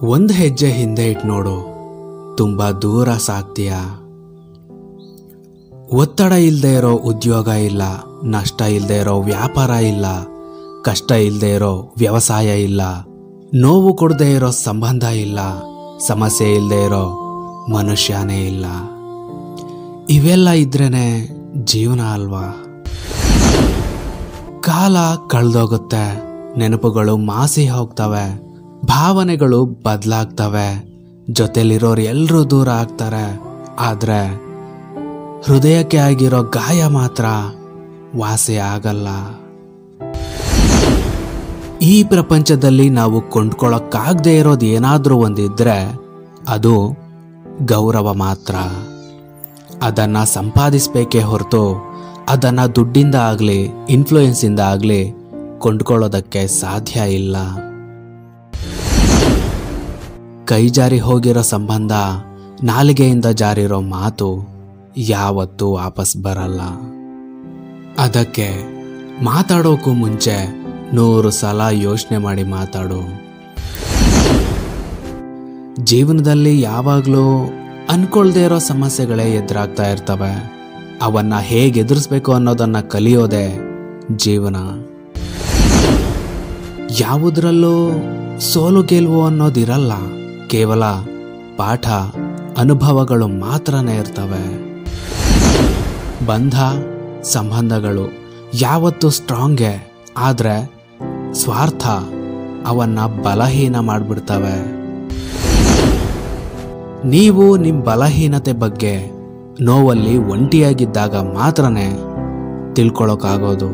ಒಂದು ಹೆಜ್ಜೆ ಹಿಂದೆ ಇಟ್ಟು ನೋಡು ತುಂಬ ದೂರ ಸಾಗ್ತೀಯ ಒತ್ತಡ ಇಲ್ಲದೆ ಇರೋ ಉದ್ಯೋಗ ಇಲ್ಲ ನಷ್ಟ ಇಲ್ಲದೆ ಇರೋ ವ್ಯಾಪಾರ ಇಲ್ಲ ಕಷ್ಟ ಇಲ್ಲದೆ ಇರೋ ವ್ಯವಸಾಯ ಇಲ್ಲ ನೋವು ಕೊಡದೆ ಇರೋ ಸಂಬಂಧ ಇಲ್ಲ ಸಮಸ್ಯೆ ಇಲ್ಲದೆ ಇರೋ ಮನುಷ್ಯನೇ ಇಲ್ಲ ಇವೆಲ್ಲ ಇದ್ರೇನೆ ಜೀವನ ಅಲ್ವಾ ಕಾಲ ಕಳೆದೋಗುತ್ತೆ ನೆನಪುಗಳು ಮಾಸಿ ಹೋಗ್ತವೆ ಭಾವನೆಗಳು ಬದಲಾಗ್ತವೆ ಜೊತೆಲಿರೋರು ಎಲ್ಲರೂ ದೂರ ಆಗ್ತಾರೆ ಆದ್ರೆ ಹೃದಯಕ್ಕೆ ಆಗಿರೋ ಗಾಯ ಮಾತ್ರ ವಾಸಿ ಆಗಲ್ಲ ಈ ಪ್ರಪಂಚದಲ್ಲಿ ನಾವು ಕೊಂಡ್ಕೊಳ್ಳೋಕ್ಕಾಗದೇ ಇರೋದು ಏನಾದರೂ ಒಂದಿದ್ರೆ ಅದು ಗೌರವ ಮಾತ್ರ ಅದನ್ನ ಸಂಪಾದಿಸ್ಬೇಕೇ ಹೊರತು ಅದನ್ನ ದುಡ್ಡಿಂದ ಆಗಲಿ ಇನ್ಫ್ಲೂಯೆನ್ಸಿಂದ ಆಗಲಿ ಕೊಂಡ್ಕೊಳ್ಳೋದಕ್ಕೆ ಸಾಧ್ಯ ಇಲ್ಲ ಕೈ ಜಾರಿ ಹೋಗಿರೋ ಸಂಬಂಧ ನಾಲಿಗೆಯಿಂದ ಜಾರಿರೋ ಮಾತು ಯಾವತ್ತೂ ವಾಪಸ್ ಬರಲ್ಲ ಅದಕ್ಕೆ ಮಾತಾಡೋಕ್ಕೂ ಮುಂಚೆ ನೂರು ಸಲ ಯೋಚನೆ ಮಾಡಿ ಮಾತಾಡು ಜೀವನದಲ್ಲಿ ಯಾವಾಗಲೂ ಅನ್ಕೊಳ್ದೇ ಇರೋ ಸಮಸ್ಯೆಗಳೇ ಎದುರಾಗ್ತಾ ಇರ್ತವೆ ಅವನ್ನ ಹೇಗೆ ಎದುರಿಸ್ಬೇಕು ಅನ್ನೋದನ್ನ ಕಲಿಯೋದೇ ಜೀವನ ಯಾವುದರಲ್ಲೂ ಸೋಲು ಗೆಲುವು ಅನ್ನೋದಿರಲ್ಲ ಕೇವಲ ಪಾಠ ಅನುಭವಗಳು ಮಾತ್ರನೇ ಇರ್ತವೆ ಬಂಧ ಸಂಬಂಧಗಳು ಯಾವತ್ತೂ ಸ್ಟ್ರಾಂಗೆ ಆದ್ರೆ ಸ್ವಾರ್ಥ ಅವನ್ನ ಬಲಹೀನ ಮಾಡಿಬಿಡ್ತವೆ ನೀವು ನಿಮ್ಮ ಬಲಹೀನತೆ ಬಗ್ಗೆ ನೋವಲ್ಲಿ ಒಂಟಿಯಾಗಿದ್ದಾಗ ಮಾತ್ರನೇ ತಿಳ್ಕೊಳಕ್ಕಾಗೋದು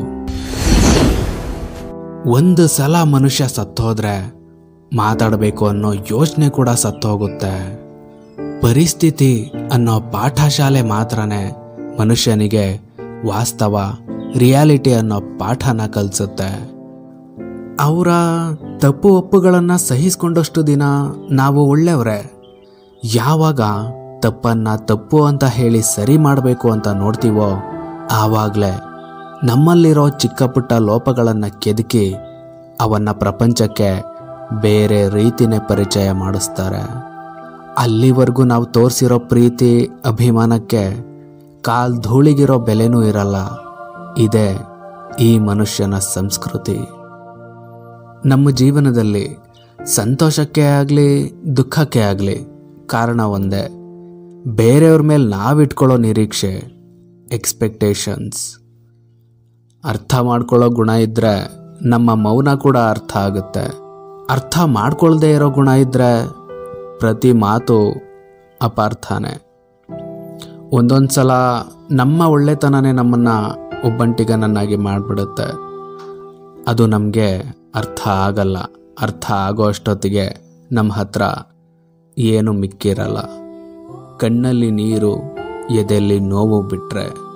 ಒಂದು ಸಲ ಮನುಷ್ಯ ಸತ್ತೋದ್ರೆ ಮಾತಾಡಬೇಕು ಅನ್ನೋ ಯೋಚನೆ ಕೂಡ ಸತ್ತೋಗುತ್ತೆ ಪರಿಸ್ಥಿತಿ ಅನ್ನೋ ಪಾಠಶಾಲೆ ಮಾತ್ರನೇ ಮನುಷ್ಯನಿಗೆ ವಾಸ್ತವ ರಿಯಾಲಿಟಿ ಅನ್ನೋ ಪಾಠನ ಕಲಿಸುತ್ತೆ ಅವರ ತಪ್ಪು ಒಪ್ಪುಗಳನ್ನು ಸಹಿಸ್ಕೊಂಡಷ್ಟು ದಿನ ನಾವು ಒಳ್ಳೆಯವರೇ ಯಾವಾಗ ತಪ್ಪನ್ನ ತಪ್ಪು ಅಂತ ಹೇಳಿ ಸರಿ ಮಾಡಬೇಕು ಅಂತ ನೋಡ್ತೀವೋ ಆವಾಗಲೇ ನಮ್ಮಲ್ಲಿರೋ ಚಿಕ್ಕ ಪುಟ್ಟ ಲೋಪಗಳನ್ನು ಕೆದಕಿ ಅವನ್ನ ಪ್ರಪಂಚಕ್ಕೆ ಬೇರೆ ರೀತಿನೇ ಪರಿಚಯ ಮಾಡಿಸ್ತಾರೆ ಅಲ್ಲಿವರೆಗೂ ನಾವು ತೋರಿಸಿರೋ ಪ್ರೀತಿ ಅಭಿಮಾನಕ್ಕೆ ಕಾಲ್ ಧೂಳಿಗಿರೋ ಬೆಲೆನೂ ಇರಲ್ಲ ಇದೇ ಈ ಮನುಷ್ಯನ ಸಂಸ್ಕೃತಿ ನಮ್ಮ ಜೀವನದಲ್ಲಿ ಸಂತೋಷಕ್ಕೆ ಆಗಲಿ ದುಃಖಕ್ಕೆ ಆಗಲಿ ಕಾರಣ ಒಂದೇ ಬೇರೆಯವ್ರ ಮೇಲೆ ನಾವಿಟ್ಕೊಳ್ಳೋ ನಿರೀಕ್ಷೆ ಎಕ್ಸ್ಪೆಕ್ಟೇಷನ್ಸ್ ಅರ್ಥ ಮಾಡ್ಕೊಳ್ಳೋ ಗುಣ ಇದ್ದರೆ ನಮ್ಮ ಮೌನ ಕೂಡ ಅರ್ಥ ಆಗುತ್ತೆ ಅರ್ಥ ಮಾಡ್ಕೊಳ್ದೇ ಇರೋ ಗುಣ ಇದ್ದರೆ ಪ್ರತಿ ಮಾತು ಅಪಾರ್ಥನೇ ಒಂದೊಂದು ಸಲ ನಮ್ಮ ಒಳ್ಳೆತನನೇ ನಮ್ಮನ್ನು ಒಬ್ಬಂಟಿಗನನ್ನಾಗಿ ಮಾಡಿಬಿಡುತ್ತೆ ಅದು ನಮಗೆ ಅರ್ಥ ಆಗಲ್ಲ ಅರ್ಥ ಆಗೋ ಅಷ್ಟೊತ್ತಿಗೆ ನಮ್ಮ ಹತ್ರ ಏನು ಮಿಕ್ಕಿರಲ್ಲ ಕಣ್ಣಲ್ಲಿ ನೀರು ಎದೆಯಲ್ಲಿ ನೋವು ಬಿಟ್ಟರೆ